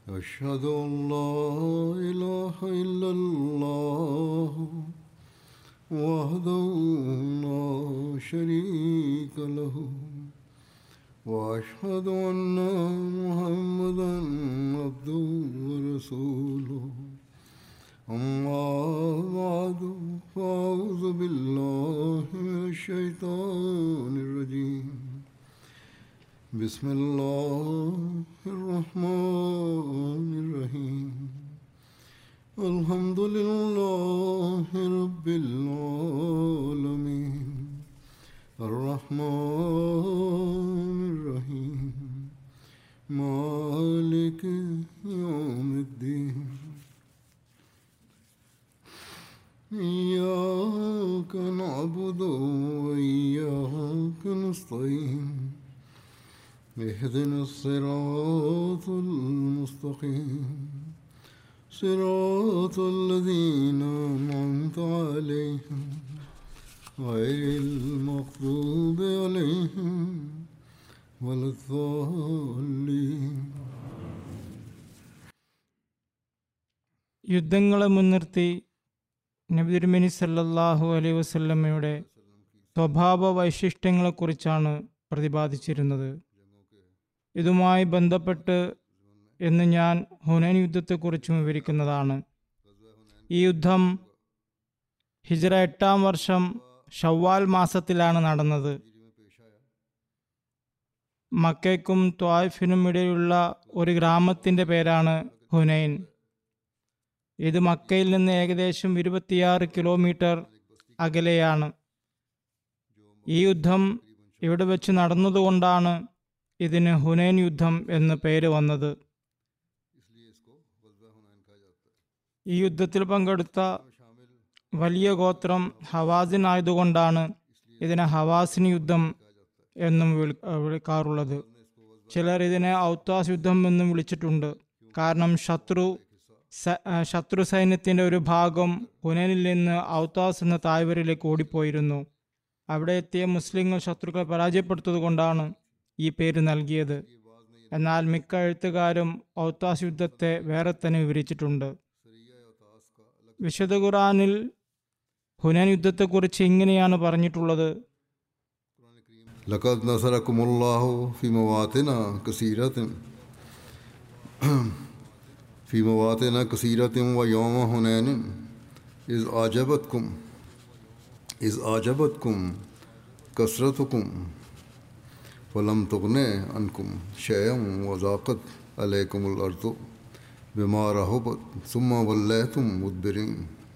أشهد أن لا إله إلا الله وحده لا شريك له وأشهد أن محمدا عبده ورسوله أما بعد فأعوذ بالله من الشيطان الرجيم بسم الله الرحمن الرحيم الحمد لله رب العالمين الرحمن الرحيم مالك يوم الدين إياك نعبد وإياك نستعين اهدنا الصراط المستقيم صراط الذين أنعمت عليهم غير المغضوب عليهم ولا الضالين യുദ്ധങ്ങളെ മുൻനിർത്തി നബി തിരുമേനി സല്ലല്ലാഹു അലൈഹി വസല്ലമ്മയുടെ സ്വഭാവ വൈശിഷ്ട്യങ്ങളെക്കുറിച്ചാണ് പ്രതിപാദിച്ചിരുന്നത് ഇതുമായി ബന്ധപ്പെട്ട് എന്ന് ഞാൻ ഹുനൈൻ യുദ്ധത്തെക്കുറിച്ചും വിവരിക്കുന്നതാണ് ഈ യുദ്ധം ഹിജ്റ എട്ടാം വർഷം ഷവ്വാൽ മാസത്തിലാണ് നടന്നത് മക്കയ്ക്കും ത്വായിഫിനും ഇടയിലുള്ള ഒരു ഗ്രാമത്തിൻ്റെ പേരാണ് ഹുനൈൻ ഇത് മക്കയിൽ നിന്ന് ഏകദേശം ഇരുപത്തിയാറ് കിലോമീറ്റർ അകലെയാണ് ഈ യുദ്ധം ഇവിടെ വെച്ച് നടന്നതുകൊണ്ടാണ് ഇതിന് ഹുനൈൻ യുദ്ധം എന്ന് പേര് വന്നത് ഈ യുദ്ധത്തിൽ പങ്കെടുത്ത വലിയ ഗോത്രം ഹവാസിൻ ആയതുകൊണ്ടാണ് ഇതിനെ ഹവാസിൻ യുദ്ധം എന്നും വിളി- വിളിക്കാറുള്ളത് ചിലർ ഇതിനെ ഔത്താസ് യുദ്ധം എന്നും വിളിച്ചിട്ടുണ്ട് കാരണം ശത്രു സ- ആ, ശത്രു സൈന്യത്തിന്റെ ഒരു ഭാഗം ഹുനനിൽ നിന്ന് ഔത്താസ് എന്ന തായ്വരയിലേക്ക് ഓടിപ്പോയിരുന്നു അവിടെ എത്തിയ മുസ്ലിങ്ങൾ ശത്രുക്കളെ പരാജയപ്പെടുത്തതുകൊണ്ടാണ് ഈ പേര് നൽകിയത് എന്നാൽ മിക്ക എഴുത്തുകാരും ഔത്താസ് യുദ്ധത്തെ വേറെ തന്നെ വിവരിച്ചിട്ടുണ്ട് വിശുദ്ധ ഖുറാനിൽ ഹുനൻ യുദ്ധത്തെക്കുറിച്ച് ഇങ്ങനെയാണ് പറഞ്ഞിട്ടുള്ളത് لقد نصركم الله في مواطن كثيرة في مواطن كثيرة ويوم هنين إذ أعجبتكم إذ أعجبتكم كثرتكم فلم تغن عنكم شيئا وضاقت عليكم الأرض بما رهبت ثم وليتم مدبرين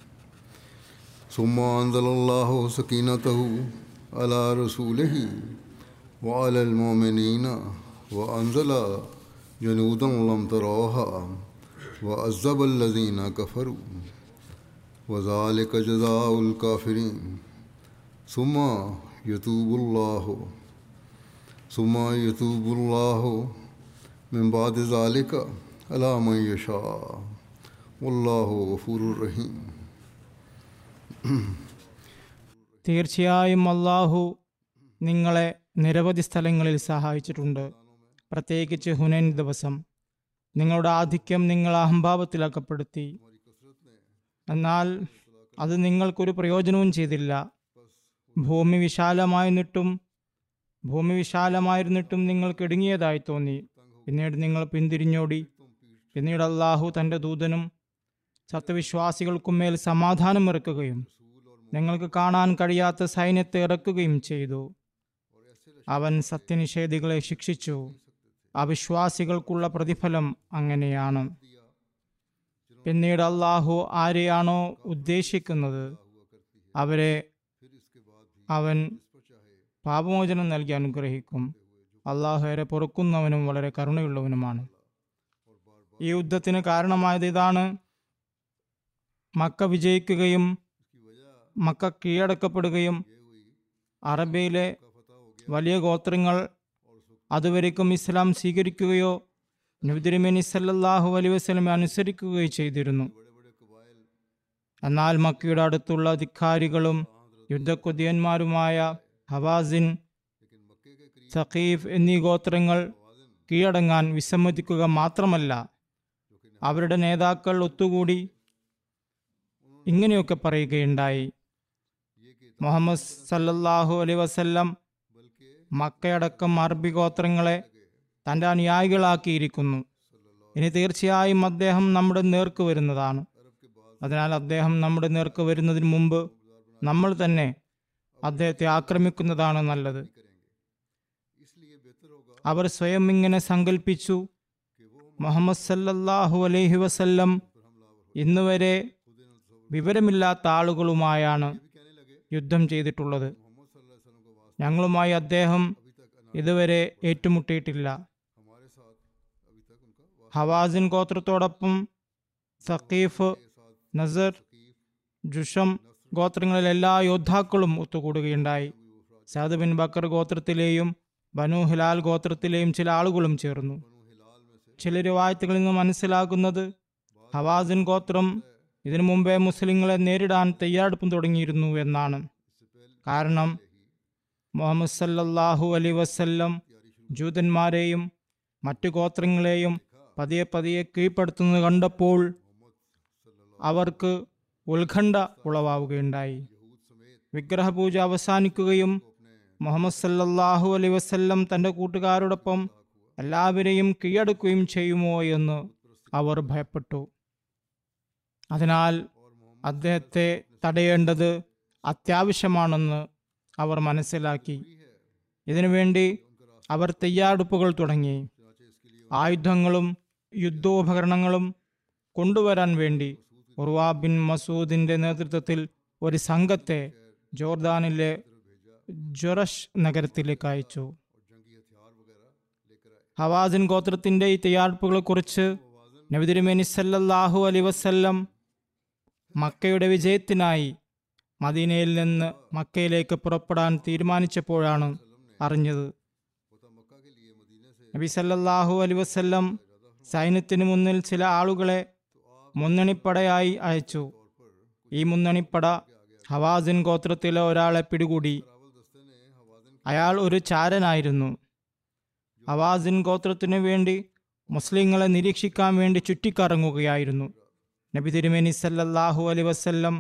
ثم أنزل الله سكينته على رسوله وعلى المؤمنين وأنزل جنودا لم تروها وعذب الذين كفروا وذلك جزاء الكافرين ثم يتوب الله ثم يتوب الله من بعد ذلك على من يشاء والله غفور رحيم തീർച്ചയായും അള്ളാഹു നിങ്ങളെ നിരവധി സ്ഥലങ്ങളിൽ സഹായിച്ചിട്ടുണ്ട് പ്രത്യേകിച്ച് ഹുനൈൻ ദിവസം നിങ്ങളുടെ ആധിക്യം നിങ്ങൾ അഹംഭാവത്തിലക്കപ്പെടുത്തി എന്നാൽ അത് നിങ്ങൾക്കൊരു പ്രയോജനവും ചെയ്തില്ല ഭൂമി വിശാലമായിരുന്നിട്ടും ഭൂമി വിശാലമായിരുന്നിട്ടും നിങ്ങൾക്ക് ഇടുങ്ങിയതായി തോന്നി പിന്നീട് നിങ്ങൾ പിന്തിരിഞ്ഞോടി പിന്നീട് അള്ളാഹു തൻ്റെ ദൂതനും സത്യവിശ്വാസികൾക്കും മേൽ സമാധാനം ഇറക്കുകയും നിങ്ങൾക്ക് കാണാൻ കഴിയാത്ത സൈന്യത്തെ ഇറക്കുകയും ചെയ്തു അവൻ സത്യനിഷേധികളെ ശിക്ഷിച്ചു അവിശ്വാസികൾക്കുള്ള പ്രതിഫലം അങ്ങനെയാണ് പിന്നീട് അള്ളാഹു ആരെയാണോ ഉദ്ദേശിക്കുന്നത് അവരെ അവൻ പാപമോചനം നൽകി അനുഗ്രഹിക്കും അള്ളാഹു ഏറെ പൊറുക്കുന്നവനും വളരെ കരുണയുള്ളവനുമാണ് ഈ യുദ്ധത്തിന് കാരണമായത് ഇതാണ് മക്ക വിജയിക്കുകയും മക്ക കീഴടക്കപ്പെടുകയും അറബിയിലെ വലിയ ഗോത്രങ്ങൾ അതുവരേക്കും ഇസ്ലാം സ്വീകരിക്കുകയോ നബിതിരുമേനി സല്ലല്ലാഹു അലൈഹി വസല്ലമെ അനുസരിക്കുകയോ ചെയ്തിരുന്നു എന്നാൽ മക്കയുടെ അടുത്തുള്ള ധിക്കാരികളും യുദ്ധക്കൊതിയന്മാരുമായ ഹവാസിൻ സഖീഫ് എന്നീ ഗോത്രങ്ങൾ കീഴടങ്ങാൻ വിസമ്മതിക്കുക മാത്രമല്ല അവരുടെ നേതാക്കൾ ഒത്തുകൂടി ഇങ്ങനെയൊക്കെ പറയുകയുണ്ടായി മുഹമ്മദ് സല്ലല്ലാഹു അലൈ വസല്ലം മക്കയടക്കം അറബി ഗോത്രങ്ങളെ തൻ്റെ അനുയായികളാക്കിയിരിക്കുന്നു ഇനി തീർച്ചയായും അദ്ദേഹം നമ്മുടെ നേർക്ക് വരുന്നതാണ് അതിനാൽ അദ്ദേഹം നമ്മുടെ നേർക്ക് വരുന്നതിന് മുമ്പ് നമ്മൾ തന്നെ അദ്ദേഹത്തെ ആക്രമിക്കുന്നതാണ് നല്ലത് അവർ സ്വയം ഇങ്ങനെ സങ്കല്പിച്ചു മുഹമ്മദ് സല്ലല്ലാഹു അലൈഹി വസല്ലം ഇന്നുവരെ വിവരമില്ലാത്ത ആളുകളുമായാണ് യുദ്ധം ചെയ്തിട്ടുള്ളത് ഞങ്ങളുമായി അദ്ദേഹം ഇതുവരെ ഏറ്റുമുട്ടിയിട്ടില്ല ഹവാസിൻ ഗോത്രത്തോടൊപ്പം സക്കീഫ് നസർ ജുഷം ഗോത്രങ്ങളിലെ എല്ലാ യോദ്ധാക്കളും ഒത്തുകൂടുകയുണ്ടായി സഅദ് ബിൻ ബക്കർ ഗോത്രത്തിലെയും ബനു ഹിലാൽ ഗോത്രത്തിലെയും ചില ആളുകളും ചേർന്നു ചില രവായത്തുകളിൽ നിന്ന് മനസ്സിലാകുന്നത് ഹവാസിൻ ഗോത്രം ഇതിനു മുമ്പേ മുസ്ലിങ്ങളെ നേരിടാൻ തയ്യാറെടുപ്പും തുടങ്ങിയിരുന്നു എന്നാണ് കാരണം മുഹമ്മദ് സല്ലല്ലാഹു അലൈ വസല്ലം ജൂതന്മാരെയും മറ്റു ഗോത്രങ്ങളെയും പതിയെ പതിയെ കീഴ്പ്പെടുത്തുന്നത് കണ്ടപ്പോൾ അവർക്ക് ഉത്കണ്ഠ ഉളവാവുകയുണ്ടായി വിഗ്രഹപൂജ അവസാനിക്കുകയും മുഹമ്മദ് സല്ലല്ലാഹു അലൈ വസല്ലം തൻ്റെ കൂട്ടുകാരോടൊപ്പം എല്ലാവരെയും കീഴടക്കുകയും ചെയ്യുമോ എന്ന് അവർ ഭയപ്പെട്ടു അതിനാൽ അദ്ദേഹത്തെ തടയേണ്ടത് അത്യാവശ്യമാണെന്ന് അവർ മനസ്സിലാക്കി ഇതിനുവേണ്ടി അവർ തയ്യാറെടുപ്പുകൾ തുടങ്ങി ആയുധങ്ങളും യുദ്ധോപകരണങ്ങളും കൊണ്ടുവരാൻ വേണ്ടി ഉർവാ ബിൻ മസൂദിന്റെ നേതൃത്വത്തിൽ ഒരു സംഘത്തെ ജോർദാനിലെ ജൊറഷ് നഗരത്തിലേക്ക് അയച്ചു ഹവാസിൻ ഗോത്രത്തിന്റെ ഈ തയ്യാറെടുപ്പുകളെ കുറിച്ച് നബിതിരുമേനി സല്ലല്ലാഹു അലൈ വസല്ലം മക്കയുടെ വിജയത്തിനായി മദീനയിൽ നിന്ന് മക്കയിലേക്ക് പുറപ്പെടാൻ തീരുമാനിച്ചപ്പോഴാണ് അറിഞ്ഞത് നബി സല്ലല്ലാഹു അലൈ വസല്ലം സൈന്യത്തിന് മുന്നിൽ ചില ആളുകളെ മുന്നണിപ്പടയായി അയച്ചു ഈ മുന്നണിപ്പട ഹവാസിൻ ഗോത്രത്തിലെ ഒരാളെ പിടികൂടി അയാൾ ഒരു ചാരനായിരുന്നു ഹവാസിൻ ഗോത്രത്തിനു വേണ്ടി മുസ്ലിങ്ങളെ നിരീക്ഷിക്കാൻ വേണ്ടി ചുറ്റിക്കറങ്ങുകയായിരുന്നു നബി തിരുമേനി സല്ലല്ലാഹു അലൈ വസല്ലം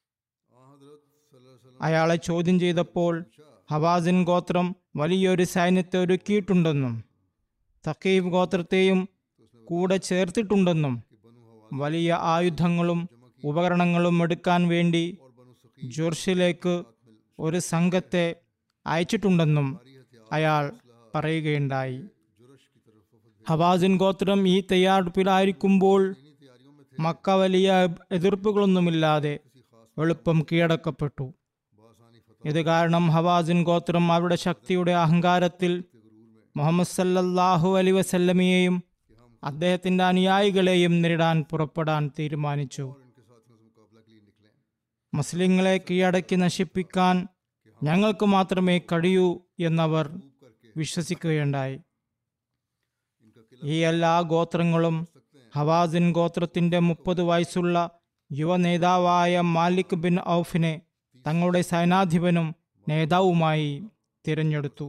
അയാളെ ചോദ്യം ചെയ്തപ്പോൾ ഹവാസിൻ ഗോത്രം വലിയൊരു സൈന്യത്തെ ഒരുക്കിയിട്ടുണ്ടെന്നും തക്കീബ് ഗോത്രത്തെയും കൂടെ ചേർത്തിട്ടുണ്ടെന്നും വലിയ ആയുധങ്ങളും ഉപകരണങ്ങളും എടുക്കാൻ വേണ്ടി ജോർഷിലേക്ക് ഒരു സംഘത്തെ അയച്ചിട്ടുണ്ടെന്നും അയാൾ പറയുകയുണ്ടായി ഹവാസിൻ ഗോത്രം ഈ തയ്യാറെടുപ്പിലായിരിക്കുമ്പോൾ മക്ക വലിയ എതിർപ്പുകളൊന്നുമില്ലാതെ എളുപ്പം കീഴടക്കപ്പെട്ടു ഇത് കാരണം ഹവാസിൻ ഗോത്രം അവരുടെ ശക്തിയുടെ അഹങ്കാരത്തിൽ മുഹമ്മദ് സല്ലല്ലാഹു അലൈ വസല്ലമയെയും അദ്ദേഹത്തിന്റെ അനുയായികളെയും നേരിടാൻ പുറപ്പെടാൻ തീരുമാനിച്ചു മുസ്ലിങ്ങളെ കീഴടക്കി നശിപ്പിക്കാൻ ഞങ്ങൾക്ക് മാത്രമേ കഴിയൂ എന്നവർ വിശ്വസിക്കുകയുണ്ടായി ഈ എല്ലാ ഗോത്രങ്ങളും ഹവാസിൻ ഗോത്രത്തിന്റെ മുപ്പത് വയസ്സുള്ള യുവ നേതാവായ മാലിക് ബിൻ ഔഫിനെ തങ്ങളുടെ സൈനാധിപനും നേതാവുമായി തിരഞ്ഞെടുത്തു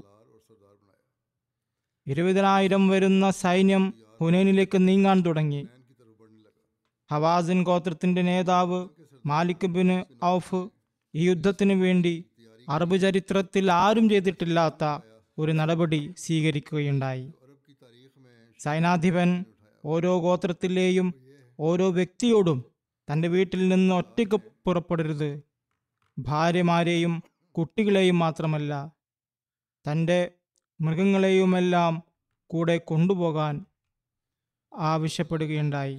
ഇരുപതിനായിരം വരുന്ന സൈന്യം ഹുനൈനിലേക്ക് നീങ്ങാൻ തുടങ്ങി ഹവാസിൻ ഗോത്രത്തിന്റെ നേതാവ് മാലിക് ബിൻ ഔഫ് ഈ യുദ്ധത്തിനു വേണ്ടി അറബ് ചരിത്രത്തിൽ ആരും ചെയ്തിട്ടില്ലാത്ത ഒരു നടപടി സ്വീകരിക്കുകയുണ്ടായി സൈനാധിപൻ ഓരോ ഗോത്രത്തിലെയും ഓരോ വ്യക്തിയോടും തൻ്റെ വീട്ടിൽ നിന്ന് ഒറ്റയ്ക്ക് പുറപ്പെടരുത് ഭാര്യമാരെയും കുട്ടികളെയും മാത്രമല്ല തൻ്റെ മൃഗങ്ങളെയുമെല്ലാം കൂടെ കൊണ്ടുപോകാൻ ആവശ്യപ്പെടുകയുണ്ടായി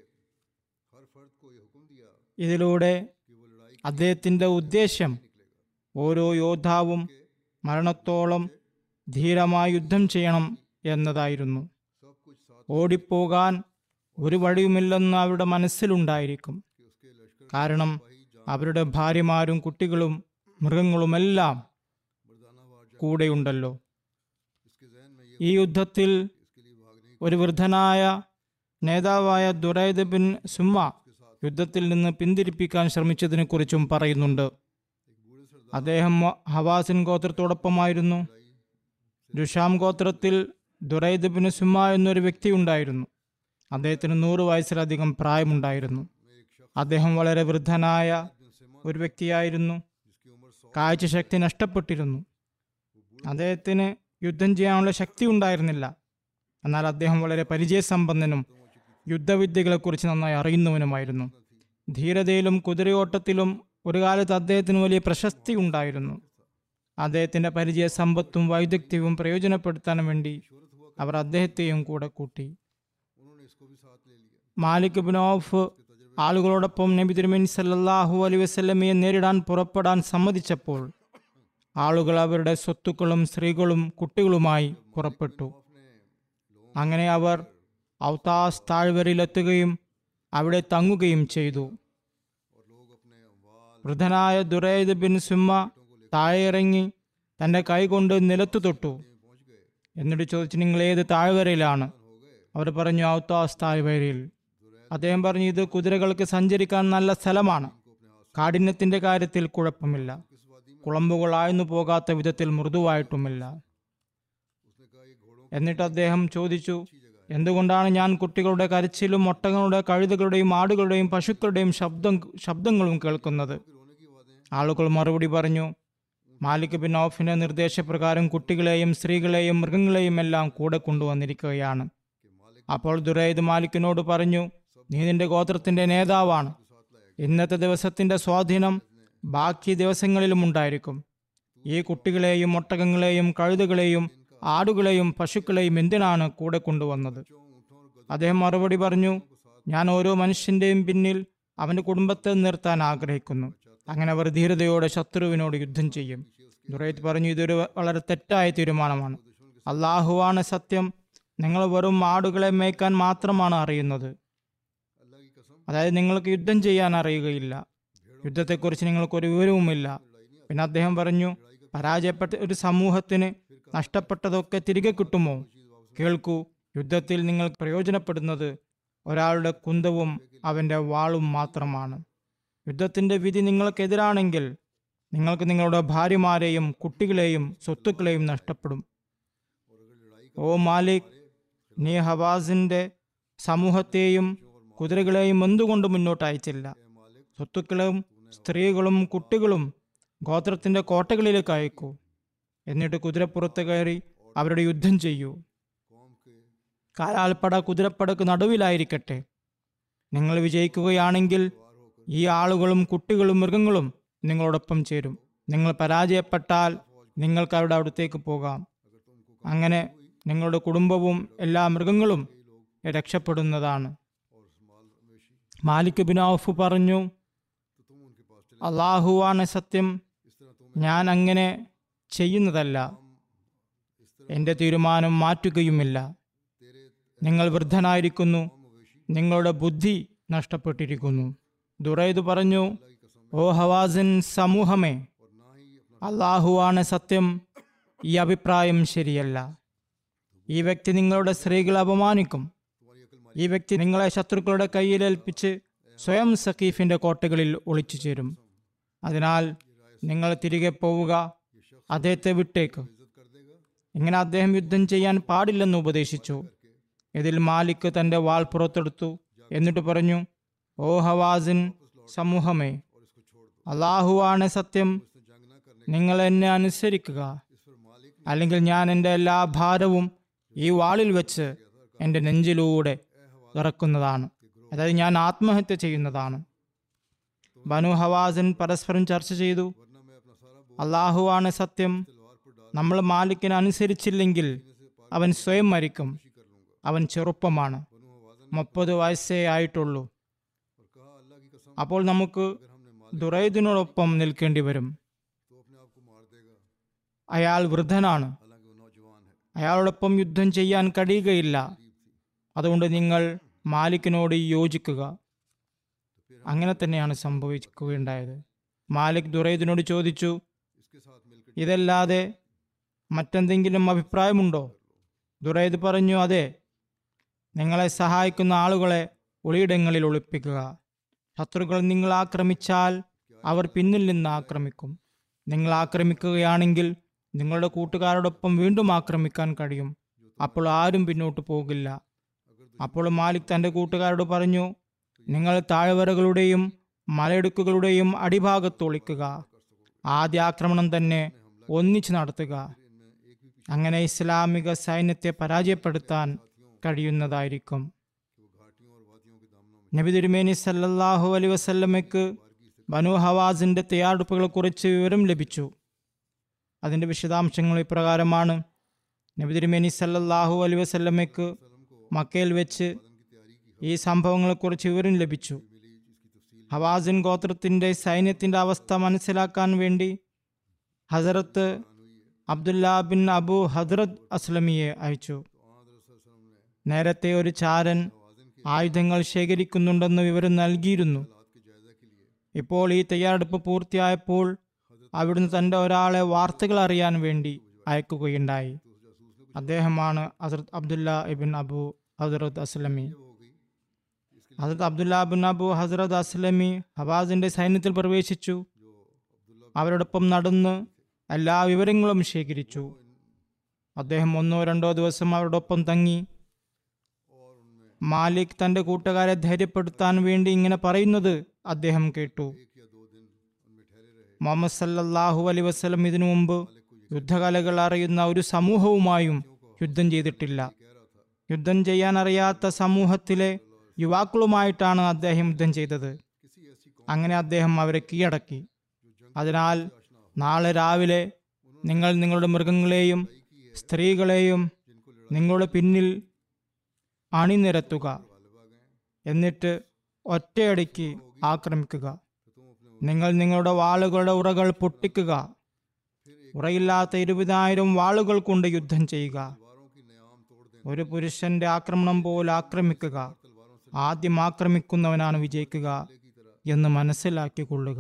ഇതിലൂടെ അദ്ദേഹത്തിൻ്റെ ഉദ്ദേശ്യം ഓരോ യോദ്ധാവും മരണത്തോളം ധീരമായി യുദ്ധം ചെയ്യണം എന്നതായിരുന്നു ഓടിപ്പോകാൻ ഒരു വഴിയുമില്ലെന്ന് അവരുടെ മനസ്സിലുണ്ടായിരിക്കും കാരണം അവരുടെ ഭാര്യമാരും കുട്ടികളും മൃഗങ്ങളുമെല്ലാം കൂടെയുണ്ടല്ലോ ഈ യുദ്ധത്തിൽ ഒരു വൃദ്ധനായ നേതാവായ ദുരൈദ് ബിൻ സുമ്മ യുദ്ധത്തിൽ നിന്ന് പിന്തിരിപ്പിക്കാൻ ശ്രമിച്ചതിനെക്കുറിച്ചും പറയുന്നുണ്ട് അദ്ദേഹം ഹവാസിൻ ഗോത്രത്തോടൊപ്പമായിരുന്നു ജുഷാം ഗോത്രത്തിൽ ദുരൈദ് ബിൻ സുമ്മ എന്നൊരു വ്യക്തി ഉണ്ടായിരുന്നു അദ്ദേഹത്തിന് നൂറ് വയസ്സിലധികം പ്രായമുണ്ടായിരുന്നു അദ്ദേഹം വളരെ വൃദ്ധനായ ഒരു വ്യക്തിയായിരുന്നു കാഴ്ചശക്തി നഷ്ടപ്പെട്ടിരുന്നു അദ്ദേഹത്തിന് യുദ്ധം ചെയ്യാനുള്ള ശക്തി ഉണ്ടായിരുന്നില്ല എന്നാൽ അദ്ദേഹം വളരെ പരിചയസമ്പന്നനും യുദ്ധവിദ്യകളെക്കുറിച്ച് നന്നായി അറിയുന്നവനുമായിരുന്നു ധീരതയിലും കുതിരയോട്ടത്തിലും ഒരു കാലത്ത് അദ്ദേഹത്തിന് വലിയ പ്രശസ്തി ഉണ്ടായിരുന്നു അദ്ദേഹത്തിന്റെ പരിചയ സമ്പത്തും വൈദഗ്ധ്യവും പ്രയോജനപ്പെടുത്താൻ വേണ്ടി അവർ അദ്ദേഹത്തെയും കൂടെ കൂട്ടി മാലിക് ബിൻ ഔഫ് ആളുകളോടൊപ്പം നബി തിരുമേനി സല്ലല്ലാഹു അലൈഹി വസല്ലമയെ നേരിടാൻ പുറപ്പെടാൻ സമ്മതിച്ചപ്പോൾ ആളുകൾ അവരുടെ സ്വത്തുക്കളും സ്ത്രീകളും കുട്ടികളുമായി പുറപ്പെട്ടു അങ്ങനെ അവർ ഔതാസ് താഴ്വരയിലെത്തുകയും അവിടെ തങ്ങുകയും ചെയ്തു വൃദ്ധനായ ദുരൈദ് ബിൻ സുമ്മ താഴെ ഇറങ്ങി തന്റെ കൈകൊണ്ട് നിലത്തു തൊട്ടു എന്നിട്ട് ചോദിച്ചു നിങ്ങൾ ഏത് താഴ്വരയിലാണ് അവർ പറഞ്ഞു ഔത്താസ് താഴ്വരയിൽ അദ്ദേഹം പറഞ്ഞു ഇത് കുതിരകൾക്ക് സഞ്ചരിക്കാൻ നല്ല സ്ഥലമാണ് കാഠിന്യത്തിന്റെ കാര്യത്തിൽ കുഴപ്പമില്ല കുളമ്പുകൾ ആഴ്ന്നു പോകാത്ത വിധത്തിൽ മൃദുവായിട്ടുമില്ല എന്നിട്ട് അദ്ദേഹം ചോദിച്ചു എന്തുകൊണ്ടാണ് ഞാൻ കുട്ടികളുടെ കരച്ചിലും ഒട്ടകങ്ങളുടെ കഴുതകളുടെയും ആടുകളുടെയും പശുക്കളുടെയും ശബ്ദം ശബ്ദങ്ങളും കേൾക്കുന്നത് ആളുകൾ മറുപടി പറഞ്ഞു മാലിക് ബിൻ ഔഫിന്റെ നിർദ്ദേശപ്രകാരം കുട്ടികളെയും സ്ത്രീകളെയും മൃഗങ്ങളെയും എല്ലാം കൂടെ കൊണ്ടുവന്നിരിക്കുകയാണ് അപ്പോൾ ദുരൈദ് മാലിക്കിനോട് പറഞ്ഞു നീ നിന്റെ ഗോത്രത്തിന്റെ നേതാവാണ് ഇന്നത്തെ ദിവസത്തിന്റെ സ്വാധീനം ബാക്കി ദിവസങ്ങളിലും ഉണ്ടായിരിക്കും ഈ കുട്ടികളെയും ഒട്ടകങ്ങളെയും കഴുതുകളെയും ആടുകളെയും പശുക്കളെയും എന്തിനാണ് കൂടെ കൊണ്ടുവന്നത് അദ്ദേഹം മറുപടി പറഞ്ഞു ഞാൻ ഓരോ മനുഷ്യന്റെയും പിന്നിൽ അവന്റെ കുടുംബത്തെ നിർത്താൻ ആഗ്രഹിക്കുന്നു അങ്ങനെ അവർ ധീരതയോടെ ശത്രുവിനോട് യുദ്ധം ചെയ്യും ദുറൈത്ത് പറഞ്ഞു ഇതൊരു വളരെ തെറ്റായ തീരുമാനമാണ് അള്ളാഹുവാണ് സത്യം നിങ്ങൾ വെറും ആടുകളെ മേയ്ക്കാൻ മാത്രമാണ് അറിയുന്നത് അതായത് നിങ്ങൾക്ക് യുദ്ധം ചെയ്യാൻ അറിയുകയില്ല യുദ്ധത്തെക്കുറിച്ച് നിങ്ങൾക്കൊരു വിവരവുമില്ല പിന്നെ അദ്ദേഹം പറഞ്ഞു പരാജയപ്പെട്ട ഒരു സമൂഹത്തിന് നഷ്ടപ്പെട്ടതൊക്കെ തിരികെ കിട്ടുമോ കേൾക്കൂ യുദ്ധത്തിൽ നിങ്ങൾ പ്രയോജനപ്പെടുന്നത് ഒരാളുടെ കുന്തവും അവന്റെ വാളും മാത്രമാണ് യുദ്ധത്തിന്റെ വിധി നിങ്ങൾക്കെതിരാണെങ്കിൽ നിങ്ങൾക്ക് നിങ്ങളുടെ ഭാര്യമാരെയും കുട്ടികളെയും സ്വത്തുക്കളെയും നഷ്ടപ്പെടും ഓ മാലിക് നീ ഹവാസിന്റെ സമൂഹത്തെയും കുതിരകളെയും എന്തുകൊണ്ട് മുന്നോട്ട് അയച്ചില്ല സ്വത്തുക്കളും സ്ത്രീകളും കുട്ടികളും ഗോത്രത്തിന്റെ കോട്ടകളിലേക്ക് അയക്കൂ എന്നിട്ട് കുതിരപ്പുറത്ത് കയറി അവരുടെ യുദ്ധം ചെയ്യൂ കാലാൽപ്പട കുതിരപ്പടക്ക് നടുവിലായിരിക്കട്ടെ നിങ്ങൾ വിജയിക്കുകയാണെങ്കിൽ ഈ ആളുകളും കുട്ടികളും മൃഗങ്ങളും നിങ്ങളോടൊപ്പം ചേരും നിങ്ങൾ പരാജയപ്പെട്ടാൽ നിങ്ങൾക്ക് അവരുടെ അടുത്തേക്ക് പോകാം അങ്ങനെ നിങ്ങളുടെ കുടുംബവും എല്ലാ മൃഗങ്ങളും രക്ഷപ്പെടുന്നതാണ് മാലിക് ബിൻ ഔഫ് പറഞ്ഞു അള്ളാഹുവാണ് സത്യം ഞാൻ അങ്ങനെ ചെയ്യുന്നതല്ല എൻ്റെ തീരുമാനം മാറ്റുകയുമില്ല നിങ്ങൾ വൃദ്ധനായിരിക്കുന്നു നിങ്ങളുടെ ബുദ്ധി നഷ്ടപ്പെട്ടിരിക്കുന്നു ദുറൈദ് പറഞ്ഞു ഓ ഹവാസിൻ സമൂഹമേ അള്ളാഹുവാണ് സത്യം ഈ അഭിപ്രായം ശരിയല്ല ഈ വ്യക്തി നിങ്ങളുടെ സ്ത്രീകളെ അപമാനിക്കും ഈ വ്യക്തി നിങ്ങളെ ശത്രുക്കളുടെ കയ്യിലേൽപ്പിച്ച് സ്വയം സക്കീഫിന്റെ കോട്ടകളിൽ ഒളിച്ചു ചേരും അതിനാൽ നിങ്ങൾ തിരികെ പോവുക അദ്ദേഹത്തെ വിട്ടേക്ക് ഇങ്ങനെ അദ്ദേഹം യുദ്ധം ചെയ്യാൻ പാടില്ലെന്ന് ഉപദേശിച്ചു ഇതിൽ മാലിക് തന്റെ വാൾ പുറത്തെടുത്തു എന്നിട്ട് പറഞ്ഞു ഓ ഹവാസിൻ സമൂഹമേ അള്ളാഹുവാണ് സത്യം നിങ്ങൾ എന്നെ അനുസരിക്കുക അല്ലെങ്കിൽ ഞാൻ എൻ്റെ എല്ലാ ഭാരവും ഈ വാളിൽ വെച്ച് എൻ്റെ നെഞ്ചിലൂടെ ഇറക്കുന്നതാണ് അതായത് ഞാൻ ആത്മഹത്യ ചെയ്യുന്നതാണ് ബനു ഹവാസിൻ പരസ്പരം ചർച്ച ചെയ്തു അള്ളാഹുവാണ് സത്യം നമ്മൾ മാലിക്കിനെ അനുസരിച്ചില്ലെങ്കിൽ അവൻ സ്വയം മരിക്കും അവൻ ചെറുപ്പമാണ് മുപ്പത് വയസ്സേ ആയിട്ടുള്ളൂ അപ്പോൾ നമുക്ക് ദുറൈദിനോടൊപ്പം നിൽക്കേണ്ടി വരും അയാൾ വൃദ്ധനാണ് അയാളോടൊപ്പം യുദ്ധം ചെയ്യാൻ കഴിയുകയില്ല അതുകൊണ്ട് നിങ്ങൾ മാലിക്കിനോട് യോജിക്കുക അങ്ങനെ തന്നെയാണ് സംഭവിക്കുകയുണ്ടായത് മാലിക് ദുറൈദിനോട് ചോദിച്ചു ഇതല്ലാതെ മറ്റെന്തെങ്കിലും അഭിപ്രായമുണ്ടോ ദുറൈദ് പറഞ്ഞു അതെ നിങ്ങളെ സഹായിക്കുന്ന ആളുകളെ ഒളിയിടങ്ങളിൽ ഒളിപ്പിക്കുക ശത്രുക്കൾ നിങ്ങൾ ആക്രമിച്ചാൽ അവർ പിന്നിൽ നിന്ന് ആക്രമിക്കും നിങ്ങൾ ആക്രമിക്കുകയാണെങ്കിൽ നിങ്ങളുടെ കൂട്ടുകാരോടൊപ്പം വീണ്ടും ആക്രമിക്കാൻ കഴിയും അപ്പോൾ ആരും പിന്നോട്ട് പോകില്ല അപ്പോൾ മാലിക് തന്റെ കൂട്ടുകാരോട് പറഞ്ഞു നിങ്ങൾ താഴ്വരകളുടെയും മലയിടുക്കുകളുടെയും അടിഭാഗത്ത് ഒളിക്കുക ആദ്യ ആക്രമണം തന്നെ ഒന്നിച്ചു നടത്തുക അങ്ങനെ ഇസ്ലാമിക സൈന്യത്തെ പരാജയപ്പെടുത്താൻ കഴിയുന്നതായിരിക്കും നബി തിരുമേനി സല്ലല്ലാഹു അലൈ വസല്ലമയ്ക്ക് ബനു ഹവാസിന്റെ തയ്യാറെടുപ്പുകളെ കുറിച്ച് വിവരം ലഭിച്ചു അതിന്റെ വിശദാംശങ്ങൾ ഇപ്രകാരമാണ് നബി തിരുമേനി സല്ലല്ലാഹു അലൈ വസല്ലമയ്ക്ക് മക്കയിൽ വെച്ച് ഈ സംഭവങ്ങളെക്കുറിച്ച് വിവരം ലഭിച്ചു ഹവാസിൻ ഗോത്രത്തിന്റെ സൈന്യത്തിന്റെ അവസ്ഥ മനസ്സിലാക്കാൻ വേണ്ടി Hazrat Abdullah bin Abu Hadrad അസ്ലമിയെ അയച്ചു നേരത്തെ ഒരു ചാരൻ ആയുധങ്ങൾ ശേഖരിക്കുന്നുണ്ടെന്ന് വിവരം നൽകിയിരുന്നു ഇപ്പോൾ ഈ തയ്യാറെടുപ്പ് പൂർത്തിയായപ്പോൾ അവിടുന്ന് തന്റെ ഒരാളെ വാർത്തകൾ അറിയാൻ വേണ്ടി അയക്കുകയുണ്ടായി അദ്ദേഹമാണ് ഹസരത് അബ്ദുല്ല ഇബിൻ അബു ഹസരത് അസ്ലമി ഹസരത് അബ്ദുല്ല ബിൻ അബു ഹസരത് അസ്ലമി ഹവാസിന്റെ സൈന്യത്തിൽ പ്രവേശിച്ചു അവരോടൊപ്പം നടന്ന് എല്ലാ വിവരങ്ങളും ശേഖരിച്ചു അദ്ദേഹം ഒന്നോ രണ്ടോ ദിവസം അവരോടൊപ്പം തങ്ങി മാലിക് തന്റെ കൂട്ടുകാരെ ധൈര്യപ്പെടുത്താൻ വേണ്ടി ഇങ്ങനെ പറയുന്നത് അദ്ദേഹം കേട്ടു മുഹമ്മദ് സല്ലല്ലാഹു അലൈ വസ്ലം ഇതിനു മുമ്പ് യുദ്ധകലകൾ അറിയുന്ന ഒരു സമൂഹവുമായും യുദ്ധം ചെയ്തിട്ടില്ല യുദ്ധം ചെയ്യാൻ അറിയാത്ത സമൂഹത്തിലെ യുവാക്കളുമായിട്ടാണ് അദ്ദേഹം യുദ്ധം ചെയ്തത് അങ്ങനെ അദ്ദേഹം അവരെ കീഴടക്കി അതിനാൽ നാളെ രാവിലെ നിങ്ങൾ നിങ്ങളുടെ മൃഗങ്ങളെയും സ്ത്രീകളെയും നിങ്ങളുടെ പിന്നിൽ അണിനിരത്തുക എന്നിട്ട് ഒറ്റയടിക്ക് ആക്രമിക്കുക നിങ്ങൾ നിങ്ങളുടെ വാളുകളുടെ ഉറകൾ പൊട്ടിക്കുക ഉറയില്ലാത്ത ഇരുപതിനായിരം വാളുകൾ കൊണ്ട് യുദ്ധം ചെയ്യുക ഒരു പുരുഷന്റെ ആക്രമണം പോലെ ആക്രമിക്കുക ആദ്യം ആക്രമിക്കുന്നവനാണ് വിജയിക്കുക എന്ന് മനസ്സിലാക്കിക്കൊള്ളുക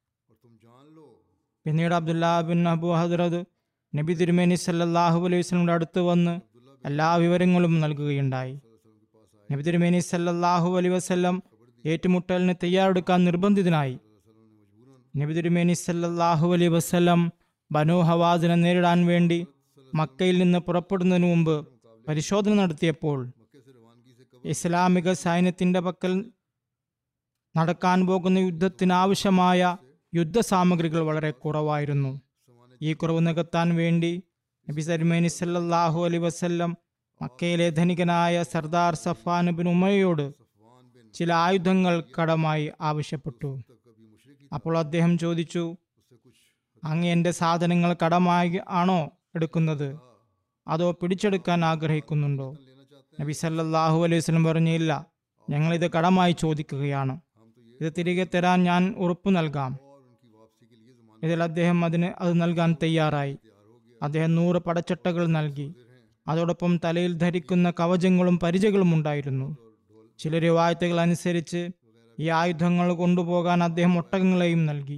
പിന്നീട് അബ്ദുല്ലാ ബിൻ അബു ഹദ്രത് നബി തിരുമേനി സല്ലല്ലാഹു അലൈഹി വസല്ലമയുടെ അടുത്ത് വന്ന് എല്ലാ വിവരങ്ങളും നൽകുകയുണ്ടായി നബി തിരുമേനി സല്ലല്ലാഹു അലൈഹി വസല്ലം ഏറ്റുമുട്ടലിന് തയ്യാറെടുക്കാൻ നിർബന്ധിതനായി നബി തിരുമേനി സല്ലല്ലാഹു അലൈഹി വസല്ലം ബനു ഹവാസിനെ നേരിടാൻ വേണ്ടി മക്കയിൽ നിന്ന് പുറപ്പെടുന്നതിന് മുമ്പ് പരിശോധന നടത്തിയപ്പോൾ ഇസ്ലാമിക സൈന്യത്തിന്റെ പക്കൽ നടക്കാൻ പോകുന്ന യുദ്ധത്തിനാവശ്യമായ യുദ്ധസാമഗ്രികൾ വളരെ കുറവായിരുന്നു ഈ കുറവ് നികത്താൻ വേണ്ടി നബി സൽമേനി സല്ലല്ലാഹു അലൈ വസല്ലം മക്കയിലെ ധനികനായ സർദാർ സഫാൻ ബിൻ ഉമയോട് ചില ആയുധങ്ങൾ കടമായി ആവശ്യപ്പെട്ടു അപ്പോൾ അദ്ദേഹം ചോദിച്ചു അങ്ങ് എൻ്റെ സാധനങ്ങൾ കടമായി ആണോ എടുക്കുന്നത് അതോ പിടിച്ചെടുക്കാൻ ആഗ്രഹിക്കുന്നുണ്ടോ നബി സല്ലല്ലാഹു അലൈഹി വസല്ലം പറഞ്ഞില്ല ഞങ്ങളിത് കടമായി ചോദിക്കുകയാണ് ഇത് തിരികെ തരാൻ ഞാൻ ഉറപ്പു നൽകാം ഇതിൽ അദ്ദേഹം അതിന് അത് നൽകാൻ തയ്യാറായി അദ്ദേഹം നൂറ് പടച്ചട്ടകൾ നൽകി അതോടൊപ്പം തലയിൽ ധരിക്കുന്ന കവചങ്ങളും പരിചകളും ഉണ്ടായിരുന്നു ചില രവായത്തുകൾ അനുസരിച്ച് ഈ ആയുധങ്ങൾ കൊണ്ടുപോകാൻ അദ്ദേഹം ഒട്ടകങ്ങളെയും നൽകി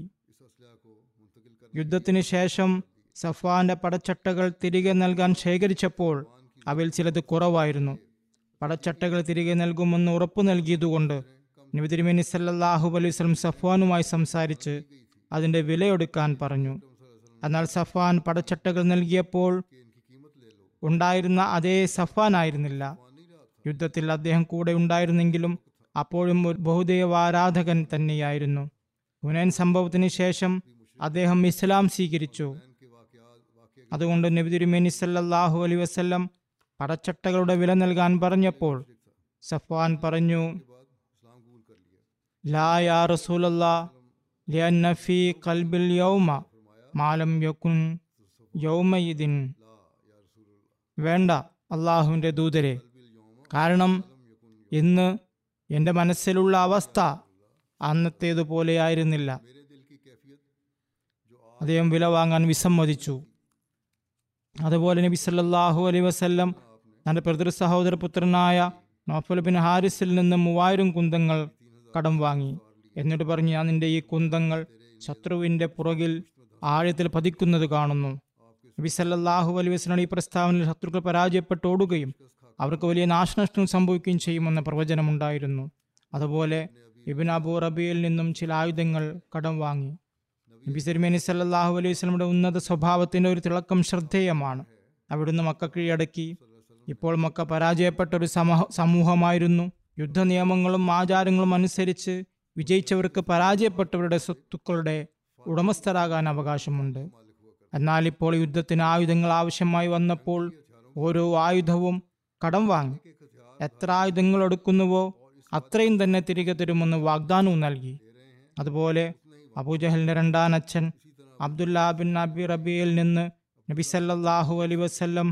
യുദ്ധത്തിന് ശേഷം സഫ്വാന്റെ പടച്ചട്ടകൾ തിരികെ നൽകാൻ ശേഖരിച്ചപ്പോൾ അവയിൽ ചിലത് കുറവായിരുന്നു പടച്ചട്ടകൾ തിരികെ നൽകുമെന്ന് ഉറപ്പു നൽകിയതുകൊണ്ട് നബി തിരുമേനി സല്ലല്ലാഹു അലൈഹി വസല്ലം സഫ്വാനുമായി സംസാരിച്ച് അതിന്റെ വിലയൊടുക്കാൻ പറഞ്ഞു എന്നാൽ സഫാൻ പടച്ചട്ടകൾ നൽകിയപ്പോൾ ഉണ്ടായിരുന്ന അതേ സഫാൻ ആയിരുന്നില്ല യുദ്ധത്തിൽ അദ്ദേഹം കൂടെ ഉണ്ടായിരുന്നെങ്കിലും അപ്പോഴും ഒരു ബഹുദൈവാരാധകൻ തന്നെയായിരുന്നു ഹുനൈൻ സംഭവത്തിന് ശേഷം അദ്ദേഹം ഇസ്ലാം സ്വീകരിച്ചു അതുകൊണ്ട് നബി തിരുമേനി സല്ലല്ലാഹു അലൈഹി വസല്ലം പടച്ചട്ടകളുടെ വില നൽകാൻ പറഞ്ഞപ്പോൾ സഫ്വാൻ പറഞ്ഞു ലാ യാ റസൂലല്ലാ ലിയന്ന ഫീ ഖൽബിൽ യൗമ മാലം യക്കുൻ യൗമയിദിൻ വേണ്ട അള്ളാഹുവിൻ്റെ ദൂതരെ കാരണം ഇന്ന് എൻ്റെ മനസ്സിലുള്ള അവസ്ഥ അന്നത്തേതുപോലെയായിരുന്നില്ല അദ്ദേഹം വില വാങ്ങാൻ വിസമ്മതിച്ചു അതുപോലെ നബി സല്ലല്ലാഹു അലൈഹി വസല്ലം തൻ്റെ പിതൃ സഹോദര പുത്രനായ നോഫൽ ബിൻ ഹാരിസിൽ നിന്ന് മൂവായിരം കുന്തങ്ങൾ കടം വാങ്ങി എന്നിട്ട് പറഞ്ഞു ഞാൻ നിന്റെ ഈ കുന്തങ്ങൾ ശത്രുവിൻ്റെ പുറകിൽ ആഴത്തിൽ പതിക്കുന്നത് കാണുന്നു നബി സല്ലല്ലാഹു അലൈഹി വസല്ലം ഈ പ്രസ്താവനയിൽ ശത്രുക്കൾ പരാജയപ്പെട്ട് ഓടുകയും അവർക്ക് വലിയ നാശനഷ്ടം സംഭവിക്കുകയും ചെയ്യുമെന്ന പ്രവചനമുണ്ടായിരുന്നു അതുപോലെ ഇബിൻ അബൂ റബിയിൽ നിന്നും ചില ആയുധങ്ങൾ കടം വാങ്ങി നബി സരിമേനി സല്ലല്ലാഹു അലൈഹി വസല്ലമയുടെ ഉന്നത സ്വഭാവത്തിന്റെ ഒരു തിളക്കം ശ്രദ്ധേയമാണ് അവിടുന്ന് മക്ക കീഴടക്കി ഇപ്പോൾ മക്ക പരാജയപ്പെട്ട ഒരു സമൂഹ സമൂഹമായിരുന്നു യുദ്ധ നിയമങ്ങളും ആചാരങ്ങളും അനുസരിച്ച് വിജയിച്ചവർക്ക് പരാജയപ്പെട്ടവരുടെ സ്വത്തുക്കളുടെ ഉടമസ്ഥരാകാൻ അവകാശമുണ്ട് എന്നാൽ ഇപ്പോൾ യുദ്ധത്തിന് ആയുധങ്ങൾ ആവശ്യമായി വന്നപ്പോൾ ഓരോ ആയുധവും കടം വാങ്ങി എത്ര ആയുധങ്ങൾ എടുക്കുന്നുവോ അത്രയും തന്നെ തിരികെ തരുമെന്ന് വാഗ്ദാനവും നൽകി അതുപോലെ അബൂജഹലിന്റെ രണ്ടാം അച്ഛൻ അബ്ദുല്ലാ ബിൻ അബി റബിയിൽ നിന്ന് നബി സല്ലല്ലാഹു അലൈ വസല്ലം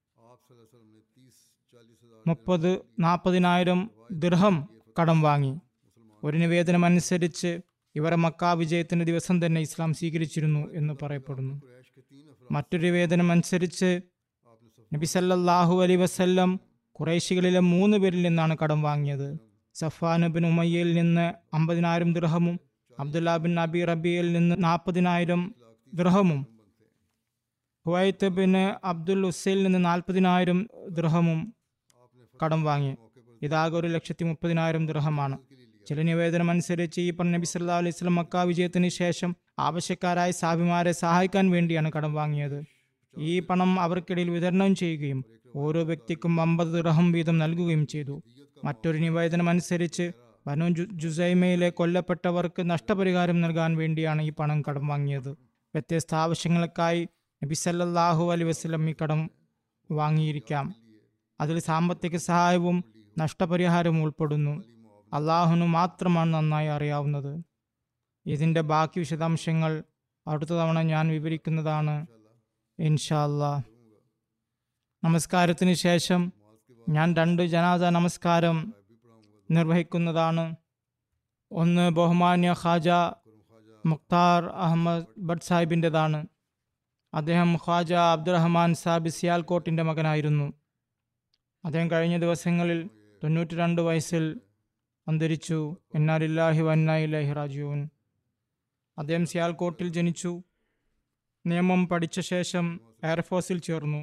മുപ്പത് നാൽപ്പതിനായിരം ദിർഹം കടം വാങ്ങി ഒരു നിവേദനം അനുസരിച്ച് ഇവർ മക്ക വിജയത്തിന്റെ ദിവസം തന്നെ ഇസ്ലാം സ്വീകരിച്ചിരുന്നു എന്ന് പറയപ്പെടുന്നു മറ്റൊരു നിവേദനം അനുസരിച്ച് നബി സല്ലല്ലാഹു അലൈ വസല്ലം കുറേശികളിലെ മൂന്ന് പേരിൽ നിന്നാണ് കടം വാങ്ങിയത് സഫാൻ ബിൻ ഉമയ്യയിൽ നിന്ന് അമ്പതിനായിരം ദിർഹമും അബ്ദുല്ല ബിൻ അബി റബിയിൽ നിന്ന് നാൽപ്പതിനായിരം ദിർഹമും ഹുവൈത്ത് ബിൻ അബ്ദുൽ ഉസൈൽ നിന്ന് നാൽപ്പതിനായിരം ദിർഹമും കടം വാങ്ങി ഇതാകെ ഒരു ലക്ഷത്തി മുപ്പതിനായിരം ദിർഹമാണ് ചില നിവേദനം അനുസരിച്ച് ഈ പണം നബി സല്ലാ അലൈഹി സ്വലം മക്ക വിജയത്തിന് ശേഷം ആവശ്യക്കാരായ സാബിമാരെ സഹായിക്കാൻ വേണ്ടിയാണ് കടം വാങ്ങിയത് ഈ പണം അവർക്കിടയിൽ വിതരണം ചെയ്യുകയും ഓരോ വ്യക്തിക്കും അമ്പത് ദിർഹം വീതം നൽകുകയും ചെയ്തു മറ്റൊരു നിവേദനം അനുസരിച്ച് ബനു ജു- ജുസൈമയിലെ കൊല്ലപ്പെട്ടവർക്ക് നഷ്ടപരിഹാരം നൽകാൻ വേണ്ടിയാണ് ഈ പണം കടം വാങ്ങിയത് വ്യത്യസ്ത ആവശ്യങ്ങൾക്കായി നബി സല്ലല്ലാഹു അലൈഹി വസല്ലം ഈ കടം വാങ്ങിയിരിക്കാം അതിൽ സാമ്പത്തിക സഹായവും നഷ്ടപരിഹാരവും ഉൾപ്പെടുന്നു അള്ളാഹുനു മാത്രമാണ് നന്നായി അറിയാവുന്നത് ഇതിൻ്റെ ബാക്കി വിശദാംശങ്ങൾ അടുത്ത തവണ ഞാൻ വിവരിക്കുന്നതാണ് ഇൻഷാ അല്ലാ നമസ്കാരത്തിന് ശേഷം ഞാൻ രണ്ട് ജനാസ നമസ്കാരം നിർവഹിക്കുന്നതാണ് ഒന്ന് ബഹുമാന്യ ഖാജ മുക്താർ അഹമ്മദ് ഭട്ട് സാഹിബിൻ്റെതാണ് അദ്ദേഹം ഖാജ അബ്ദുറഹ്മാൻ സാബ് സിയാൽകോട്ടിൻ്റെ മകനായിരുന്നു അദ്ദേഹം കഴിഞ്ഞ ദിവസങ്ങളിൽ തൊണ്ണൂറ്റി രണ്ട് വയസ്സിൽ അന്തരിച്ചു എന്നാലില്ലാഹി വന്നായില്ലാഹി റാജുവിൻ അദ്ദേഹം സിയാൽകോട്ടിൽ ജനിച്ചു നിയമം പഠിച്ച ശേഷം എയർഫോഴ്സിൽ ചേർന്നു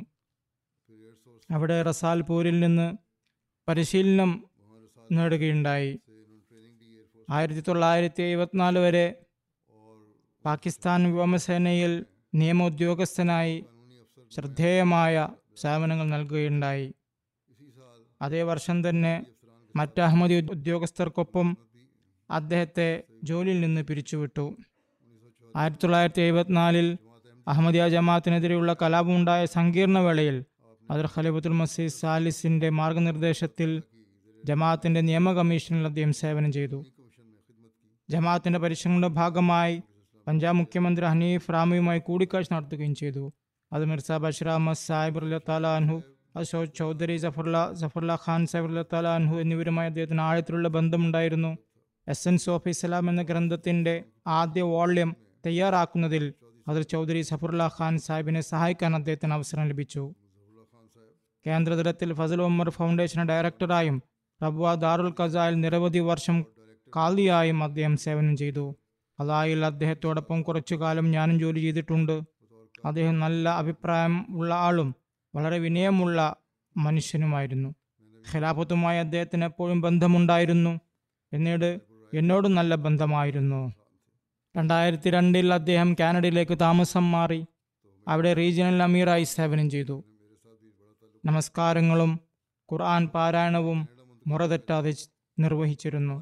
അവിടെ റസാൽപൂരിൽ നിന്ന് പരിശീലനം നേടുകയുണ്ടായി ആയിരത്തി തൊള്ളായിരത്തി എഴുപത്തിനാല് വരെ പാകിസ്ഥാൻ വ്യോമസേനയിൽ നിയമ ഉദ്യോഗസ്ഥനായി ശ്രദ്ധേയമായ സേവനങ്ങൾ നൽകുകയുണ്ടായി അതേ വർഷം തന്നെ മറ്റ് അഹമ്മദി ഉദ്യോഗസ്ഥർക്കൊപ്പം അദ്ദേഹത്തെ ജോലിയിൽ നിന്ന് പിരിച്ചുവിട്ടു ആയിരത്തി തൊള്ളായിരത്തി എഴുപത്തിനാലിൽ അഹമ്മദിയ ജമാഅത്തിനെതിരെയുള്ള കലാപമുണ്ടായ സങ്കീർണ വേളയിൽ അദർ ഖലീഫത്തുൽ മസീദ് സാലിസിന്റെ മാർഗനിർദ്ദേശത്തിൽ ജമാഅത്തിന്റെ നിയമ കമ്മീഷനിൽ അദ്ദേഹം സേവനം ചെയ്തു ജമാഅത്തിന്റെ പരിശ്രമങ്ങളുടെ ഭാഗമായി പഞ്ചാബ് മുഖ്യമന്ത്രി ഹനീഫ് റാമിയുമായി കൂടിക്കാഴ്ച നടത്തുകയും ചെയ്തു അത് മിർസ ബഷീർ അഹമ്മദ് സാഹിബ് അല്ല താല അൻഹു അശോക് ചൗധരി ജഫർല ജഫർല ഖാൻ സാഹിബ് അല്ല താല അൻഹു എന്നിവരുമായി അദ്ദേഹത്തിന് ആഴത്തിലുള്ള ബന്ധമുണ്ടായിരുന്നു എസൻസ് ഓഫ് ഇസ്ലാം എന്ന ഗ്രന്ഥത്തിന്റെ ആദ്യ വോള്യം തയ്യാറാക്കുന്നതിൽ അതിൽ ചൗധരി സഫറുല്ല ഖാൻ സാഹിബിനെ സഹായിക്കാൻ അദ്ദേഹത്തിന് അവസരം ലഭിച്ചു കേന്ദ്രതലത്തിൽ ഫസൽ ഉമർ ഫൗണ്ടേഷൻ ഡയറക്ടറായും റബ്വ ദാറുൽ ഖസായിൽ നിരവധി വർഷം കാലിയായും അദ്ദേഹം സേവനം ചെയ്തു അതായിൽ അദ്ദേഹത്തോടൊപ്പം കുറച്ചു കാലം ഞാനും ജോലി ചെയ്തിട്ടുണ്ട് അദ്ദേഹം നല്ല അഭിപ്രായം ഉള്ള ആളും വളരെ വിനയമുള്ള മനുഷ്യനുമായിരുന്നു ഖിലാഫത്തുമായി അദ്ദേഹത്തിന് എപ്പോഴും ബന്ധമുണ്ടായിരുന്നു പിന്നീട് എന്നോടും നല്ല ബന്ധമായിരുന്നു രണ്ടായിരത്തി രണ്ടിൽ അദ്ദേഹം കാനഡയിലേക്ക് താമസം മാറി അവിടെ റീജിയണൽ അമീറായി സേവനം ചെയ്തു നമസ്കാരങ്ങളും ഖുർആൻ പാരായണവും മുറതെറ്റാതെ ച് നിർവഹിച്ചിരുന്നു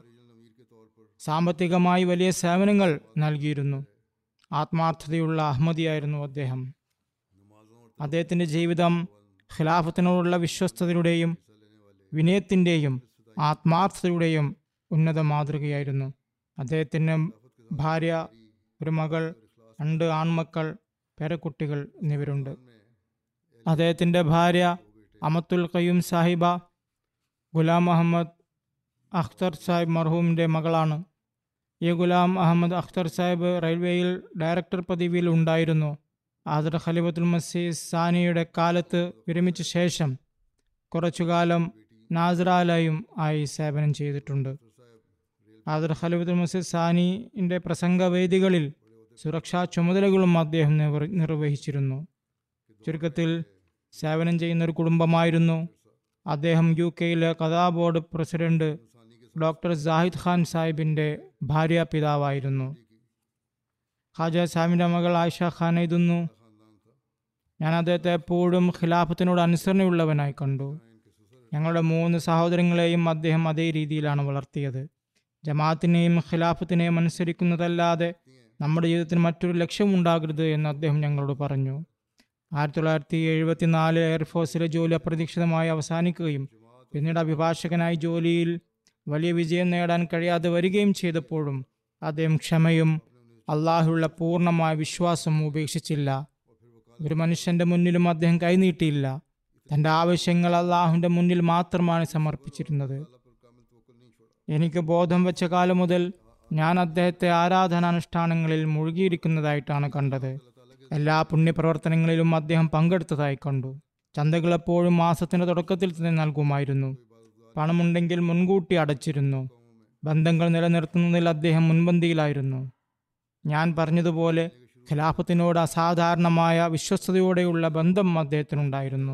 സാമ്പത്തികമായി വലിയ സേവനങ്ങൾ നൽകിയിരുന്നു ആത്മാർത്ഥതയുള്ള അഹമ്മദിയായിരുന്നു അദ്ദേഹം അദ്ദേഹത്തിൻ്റെ ജീവിതം ഖിലാഫത്തിനോടുള്ള വിശ്വസ്തതയുടെയും വിനയത്തിൻ്റെയും ആത്മാർത്ഥതയുടെയും ഉന്നത മാതൃകയായിരുന്നു അദ്ദേഹത്തിന് ഭാര്യ ഒരു മകൾ രണ്ട് ആൺമക്കൾ പേരക്കുട്ടികൾ എന്നിവരുണ്ട് അദ്ദേഹത്തിൻ്റെ ഭാര്യ അമത്തുൽ ഖയ്യൂം സാഹിബ ഗുലാം അഹമ്മദ് അഖ്തർ സാഹിബ് മർഹൂമിൻ്റെ മകളാണ് ഈ ഗുലാം അഹമ്മദ് അഖ്തർ സാഹിബ് റെയിൽവേയിൽ ഡയറക്ടർ പദവിയിൽ ഉണ്ടായിരുന്നു ആദർ ഖലിഫത്തുൽ മസീദ് സാനിയുടെ കാലത്ത് വിരമിച്ച ശേഷം കുറച്ചുകാലം നാസറാലായും ആയി സേവനം ചെയ്തിട്ടുണ്ട് ആദർ ഖലിഫത്തുൽ മസീദ് സാനിയുടെ പ്രസംഗവേദികളിൽ സുരക്ഷാ ചുമതലകളും അദ്ദേഹം നിവർ- നിർവഹിച്ചിരുന്നു ചുരുക്കത്തിൽ സേവനം ചെയ്യുന്ന ഒരു കുടുംബമായിരുന്നു അദ്ദേഹം യു കെയിലെ കഥാ board president doctor Zahid Khan സാഹിബിന്റെ ഭാര്യ പിതാവായിരുന്നു ഖാജ സാഹിബിന്റെ മകൾ ആയിഷ ഖാൻ എഴുതുന്നു ഞാൻ അദ്ദേഹത്തെ എപ്പോഴും ഖിലാഫത്തിനോട് അനുസരണയുള്ളവനായി കണ്ടു ഞങ്ങളുടെ മൂന്ന് സഹോദരങ്ങളെയും അദ്ദേഹം അതേ രീതിയിലാണ് വളർത്തിയത് ജമാഅത്തിനെയും ഖിലാഫത്തിനെയും അനുസരിക്കുന്നതല്ലാതെ നമ്മുടെ ജീവിതത്തിന് മറ്റൊരു ലക്ഷ്യമുണ്ടാകരുത് എന്ന് അദ്ദേഹം ഞങ്ങളോട് പറഞ്ഞു ആയിരത്തി തൊള്ളായിരത്തി എഴുപത്തിനാല് എയർഫോഴ്സിലെ ജോലി അപ്രതീക്ഷിതമായി അവസാനിക്കുകയും പിന്നീട് അഭിഭാഷകനായി ജോലിയിൽ വലിയ വിജയം നേടാൻ കഴിയാതെ വരികയും ചെയ്തപ്പോഴും അദ്ദേഹം ക്ഷമയും അള്ളാഹുള്ള പൂർണ്ണമായ വിശ്വാസവും ഉപേക്ഷിച്ചില്ല ഒരു മനുഷ്യന്റെ മുന്നിലും അദ്ദേഹം കൈനീട്ടിയില്ല തന്റെ ആവശ്യങ്ങൾ അള്ളാഹുവിന്റെ മുന്നിൽ മാത്രമാണ് സമർപ്പിച്ചിരുന്നത് എനിക്ക് ബോധം വെച്ച കാലം മുതൽ ഞാൻ അദ്ദേഹത്തെ ആരാധനാനുഷ്ഠാനങ്ങളിൽ മുഴുകിയിരിക്കുന്നതായിട്ടാണ് കണ്ടത് എല്ലാ പുണ്യപ്രവർത്തനങ്ങളിലും അദ്ദേഹം പങ്കെടുത്തതായി കണ്ടു ചന്തകൾ എപ്പോഴും മാസത്തിന്റെ തുടക്കത്തിൽ തന്നെ നൽകുമായിരുന്നു പണമുണ്ടെങ്കിൽ മുൻകൂട്ടി അടച്ചിരുന്നു ബന്ധങ്ങൾ നിലനിർത്തുന്നതിൽ അദ്ദേഹം മുൻപന്തിയിലായിരുന്നു ഞാൻ പറഞ്ഞതുപോലെ ഖിലാഫത്തിനോട് അസാധാരണമായ വിശ്വസ്തയോടെയുള്ള ബന്ധം അദ്ദേഹത്തിനുണ്ടായിരുന്നു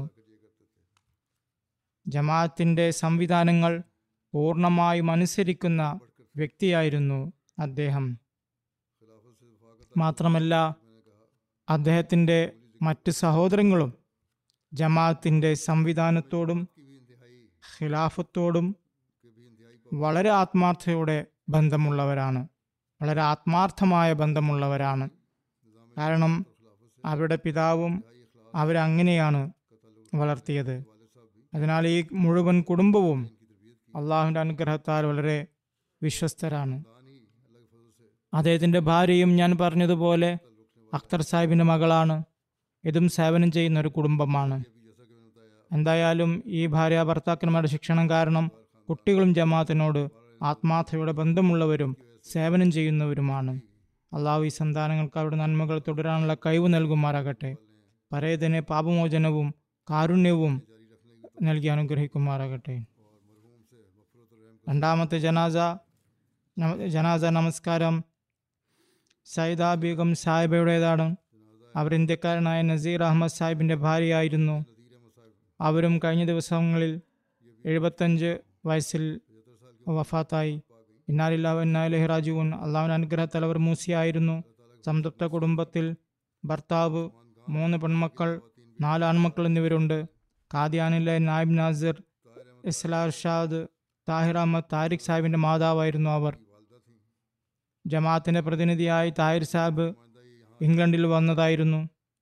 ജമാഅത്തിന്റെ സംവിധാനങ്ങൾ പൂർണ്ണമായും അനുസരിക്കുന്ന വ്യക്തിയായിരുന്നു അദ്ദേഹം മാത്രമല്ല അദ്ദേഹത്തിൻ്റെ മറ്റ് സഹോദരങ്ങളും ജമാഅത്തിന്റെ സംവിധാനത്തോടും ഖിലാഫത്തോടും വളരെ ആത്മാർത്ഥതയോടെ ബന്ധമുള്ളവരാണ് വളരെ ആത്മാർത്ഥമായ ബന്ധമുള്ളവരാണ് കാരണം അവരുടെ പിതാവും അവരങ്ങനെയാണ് വളർത്തിയത് അതിനാൽ ഈ മുഴുവൻ കുടുംബവും അള്ളാഹുവിൻ്റെ അനുഗ്രഹത്താൽ വളരെ വിശ്വസ്തരാണ് അദ്ദേഹത്തിൻ്റെ ഭാര്യയും ഞാൻ പറഞ്ഞതുപോലെ അഖ്തർ സാഹിബിൻ്റെ മകളാണ് ഇതും സേവനം ചെയ്യുന്ന ഒരു കുടുംബമാണ് എന്തായാലും ഈ ഭാര്യ ഭർത്താക്കന്മാരുടെ ശിക്ഷണം കാരണം കുട്ടികളും ജമാഅത്തിനോട് ആത്മാർത്ഥയുടെ ബന്ധമുള്ളവരും സേവനം ചെയ്യുന്നവരുമാണ് അള്ളാഹു ഈ സന്താനങ്ങൾക്ക് അവരുടെ നന്മകൾ തുടരാനുള്ള കഴിവ് നൽകുമാറാകട്ടെ പരേതനെ പാപമോചനവും കാരുണ്യവും നൽകി അനുഗ്രഹിക്കുമാറാകട്ടെ രണ്ടാമത്തെ ജനാസ നമ- ജനാസ നമസ്കാരം സൈദ ബീഗം സാഹിബയുടേതാണ് അവർ ഇന്ത്യക്കാരനായ നസീർ അഹമ്മദ് സാഹിബിന്റെ ഭാര്യയായിരുന്നു അവരും കഴിഞ്ഞ ദിവസങ്ങളിൽ എഴുപത്തഞ്ച് വയസ്സിൽ വഫാത്തായി ഇന്നാലില്ലാഹു ഇന്നാലഹി റാജുവിൻ അള്ളാഹുവിന്റെ അനുഗ്രഹത്തിൽ അവർ മൂസിയായിരുന്നു സംതൃപ്ത കുടുംബത്തിൽ ഭർത്താവ് മൂന്ന് പെൺമക്കൾ നാല് ആൺമക്കൾ എന്നിവരുണ്ട് കാദിയാനിലെ നായിബ് നാസിർ ഇസ്ലാർ ഷാദ് താഹിർ അഹമ്മദ് താരിഖ് സാഹിബിന്റെ മാതാവായിരുന്നു അവർ ജമാഅത്തിന്റെ പ്രതിനിധിയായി താഹിർ സാഹിബ് ഇംഗ്ലണ്ടിൽ വന്നതായിരുന്നു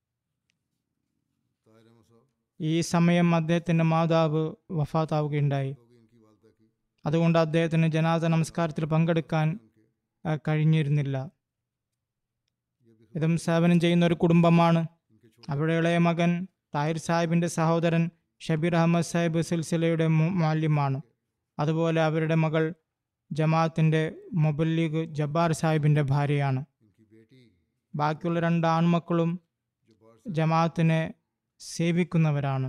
ഈ സമയം അദ്ദേഹത്തിന്റെ മാതാവ് വഫാത്താവുകയുണ്ടായി അതുകൊണ്ട് അദ്ദേഹത്തിന് ജനാസ നമസ്കാരത്തിൽ പങ്കെടുക്കാൻ ആ, കഴിഞ്ഞിരുന്നില്ല ഇതും സേവനം ചെയ്യുന്ന ഒരു കുടുംബമാണ് അവരുടെ ഇളയ മകൻ താഹിർ സാഹിബിന്റെ സഹോദരൻ ഷബീർ അഹമ്മദ് സാഹിബ് സിൽസിലയുടെ മു- മാല്യമാണ് അതുപോലെ അവരുടെ മകൾ ജമാഅത്തിന്റെ മുബല്ലീഗ് ജബ്ബാർ സാഹിബിന്റെ ഭാര്യയാണ് ബാക്കിയുള്ള രണ്ട് ആൺമക്കളും ജമാഅത്തിനെ സേവിക്കുന്നവരാണ്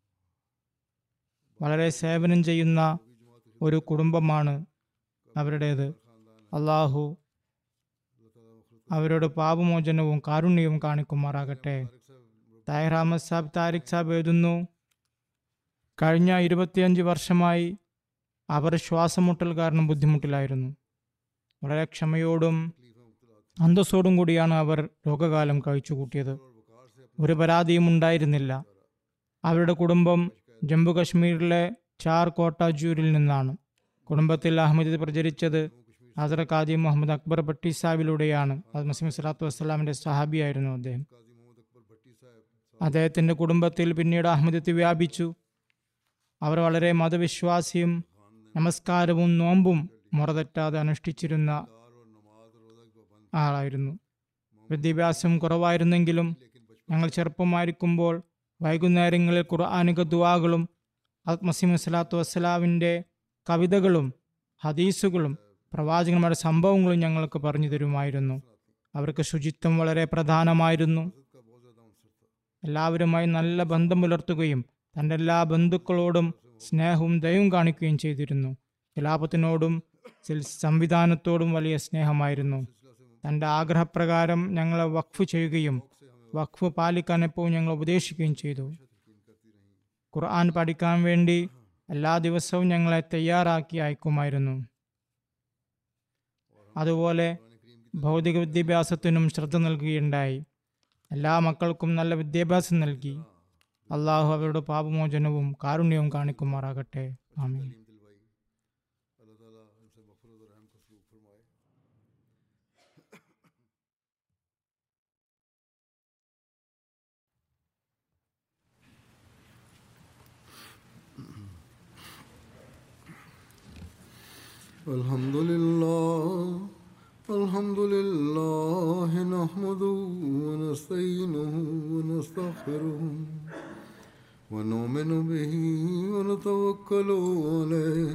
വളരെ സേവനം ചെയ്യുന്ന ഒരു കുടുംബമാണ് അവരുടേത് അള്ളാഹു അവരോട് പാപമോചനവും കാരുണ്യവും കാണിക്കുമാറാകട്ടെ താഹിർ അഹമ്മദ് സാബ് താരിഖ് സാബ് എഴുതുന്നു കഴിഞ്ഞ ഇരുപത്തിയഞ്ച് വർഷമായി അവർ ശ്വാസമുട്ടൽ കാരണം ബുദ്ധിമുട്ടിലായിരുന്നു വളരെ ക്ഷമയോടും അന്തസ്സോടും കൂടിയാണ് അവർ രോഗകാലം കഴിച്ചുകൂട്ടിയത് ഒരു പരാതിയും ഉണ്ടായിരുന്നില്ല അവരുടെ കുടുംബം ജമ്മു കശ്മീരിലെ ചാർ കോട്ടാജൂരിൽ നിന്നാണ് കുടുംബത്തിൽ അഹമ്മദ് പ്രചരിച്ചത് ഹസറ ഖാദി മുഹമ്മദ് അക്ബർ ഭട്ടി സാഹിബിലൂടെയാണ് അത് മസീം സ്വലാത്തു വസ്സലാമിന്റെ സഹാബിയായിരുന്നു അദ്ദേഹം അദ്ദേഹത്തിന്റെ കുടുംബത്തിൽ പിന്നീട് അഹമ്മദത്ത് വ്യാപിച്ചു അവർ വളരെ മതവിശ്വാസിയും നമസ്കാരവും നോമ്പും മുറതെറ്റാതെ അനുഷ്ഠിച്ചിരുന്ന ആളായിരുന്നു വിദ്യാഭ്യാസം കുറവായിരുന്നെങ്കിലും ഞങ്ങൾ ചെറുപ്പമായിരിക്കുമ്പോൾ വൈകുന്നേരങ്ങളിൽ ഖുർആാനിക ദുവാകളും മസീം സ്വലാത്തു വസ്സലാമിൻ്റെ കവിതകളും ഹദീസുകളും പ്രവാചകന്മാരുടെ സംഭവങ്ങളും ഞങ്ങൾക്ക് പറഞ്ഞു തരുമായിരുന്നു അവർക്ക് ശുചിത്വം വളരെ പ്രധാനമായിരുന്നു എല്ലാവരുമായി നല്ല ബന്ധം പുലർത്തുകയും തൻ്റെ എല്ലാ ബന്ധുക്കളോടും സ്നേഹവും ദയവും കാണിക്കുകയും ചെയ്തിരുന്നു ഖിലാഫത്തിനോടും സിൽ- സംവിധാനത്തോടും വലിയ സ്നേഹമായിരുന്നു തൻ്റെ ആഗ്രഹപ്രകാരം ഞങ്ങളെ വഖഫ് ചെയ്യുകയും വഖഫ് പാലിക്കാൻ എപ്പോഴും ഞങ്ങൾ ഉപദേശിക്കുകയും ചെയ്തു ഖുർആൻ പഠിക്കാൻ വേണ്ടി എല്ലാ ദിവസവും ഞങ്ങളെ തയ്യാറാക്കി അയക്കുമായിരുന്നു അതുപോലെ ഭൗതിക വിദ്യാഭ്യാസത്തിനും ശ്രദ്ധ നൽകുകയുണ്ടായി എല്ലാ മക്കൾക്കും നല്ല വിദ്യാഭ്യാസം നൽകി അള്ളാഹു അവരുടെ പാപമോചനവും കാരുണ്യവും കാണിക്കുമാറാകട്ടെ ആമീൻ अल्लाह ताला इनसे मफरत और रहम का सलूक फरमाए الحمد لله الحمد لله نحمده ونستعينه ونستغفره ونؤمن به ونتوكل عليه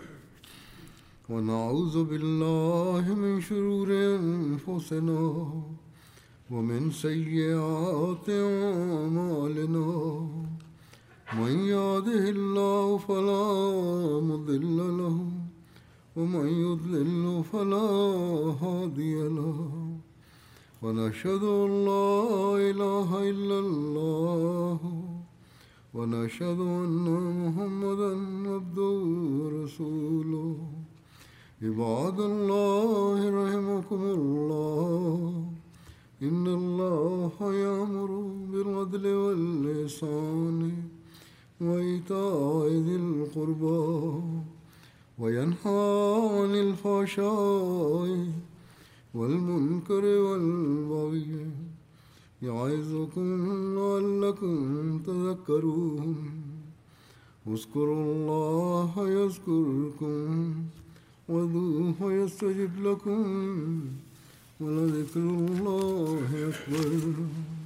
ونعوذ بالله من شرور أنفسنا ومن سيئات أعمالنا من يهده الله فلا مضل له ومن يضلل فلا هادي له ونشهد أن لا إله إلا الله ونشهد أن محمدا عبده ورسوله عباد الله رحمكم الله إن الله يأمر بالعدل والإحسان وإيتاء ذي القربى وينهى عن الفحشاء والمنكر والبغي يعظكم لعلكم تذكرون اذكروا الله يذكركم وذوه يستجب لكم ولذكر الله أكبر